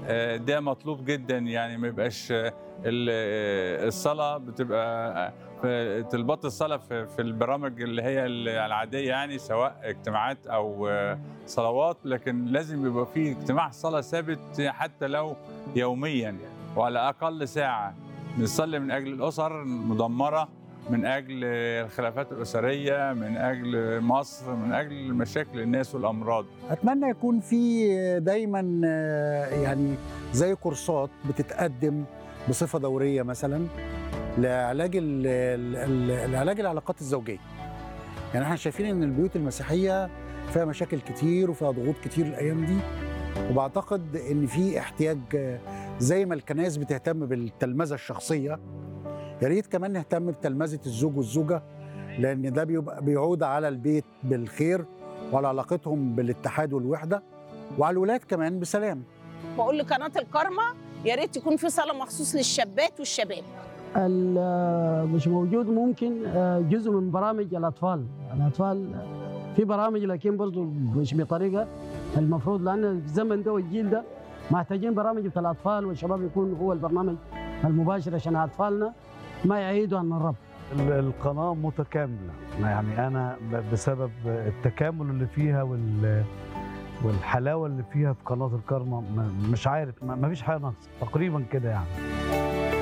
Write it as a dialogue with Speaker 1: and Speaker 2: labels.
Speaker 1: آه، ده مطلوب جدا يعني ما يبقاش آه، ال- آه، الصلاه بتبقى آه، في طلبات الصلاه في في البرامج اللي هي العاديه يعني سواء اجتماعات او آه، صلوات لكن لازم يبقى في اجتماع صلاه ثابت حتى لو يوميا وعلى اقل ساعه نصلي من اجل الاسر المدمره من اجل الخلافات الاسريه من اجل مصر من اجل مشاكل الناس والامراض
Speaker 2: اتمنى يكون في دايما آه، يعني زي كورسات بتتقدم بصفه دوريه مثلا لعلاج ال- ال- ال- العلاج العلاقات الزوجيه يعني احنا شايفين ان البيوت المسيحيه فيها مشاكل كتير وفيها ضغوط كتير الايام دي وبعتقد ان في احتياج آه، زي ما الكنائس بتهتم بالتلمذه الشخصيه يا ريت كمان نهتم بتلمذه الزوج والزوجه لان ده بيبقى بيعود على البيت بالخير وعلى علاقتهم بالاتحاد والوحده وعلى الولاد كمان بسلام
Speaker 3: بقول لقناه الكرمه يا ريت يكون في صلاه مخصوص للشابات والشباب
Speaker 4: ال- مش موجود ممكن آه، جزء من برامج الاطفال الاطفال في برامج لكن برضو مش بطريقه المفروض لان الزمن ده والجيل ده محتاجين برامج بتاع الاطفال والشباب يكون هو البرنامج المباشر عشان اطفالنا ما يعيدوا عن الرب
Speaker 5: ال- القناة متكاملة يعني أنا ب- بسبب التكامل اللي فيها وال والحلاوة اللي فيها في قناة الكرمة م- مش عارف ما ما فيش حاجة ناقصة تقريبا كده يعني